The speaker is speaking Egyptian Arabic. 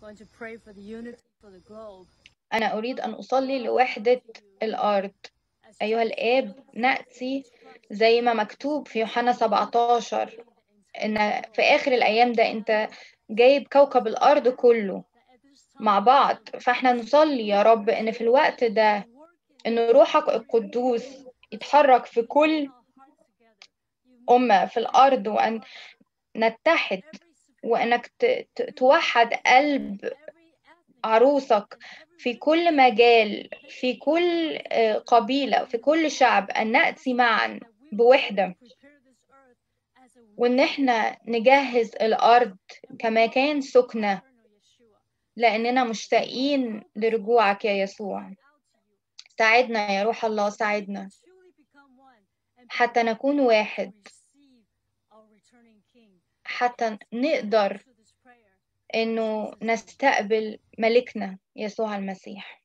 going to pray for the unity for the globe. أنا أريد أن أصلي لوحدة الأرض أيها الآب نأتي زي ما مكتوب في يوحنا 17 إن في آخر الأيام ده أنت جايب كوكب الأرض كله مع بعض فإحنا نصلي يا رب إن في الوقت ده إن روحك القدوس يتحرك في كل أمة في الأرض وأن نتحد وإنك ت- ت- توحد قلب عروسك في كل مجال في كل آه، قبيلة في كل شعب أن نأتي معا بوحدة وإن إحنا نجهز الأرض كمكان سكنة لأننا مشتاقين لرجوعك يا يسوع ساعدنا يا روح الله ساعدنا حتى نكون واحد حتى نقدر إنه نستقبل ملكنا يسوع المسيح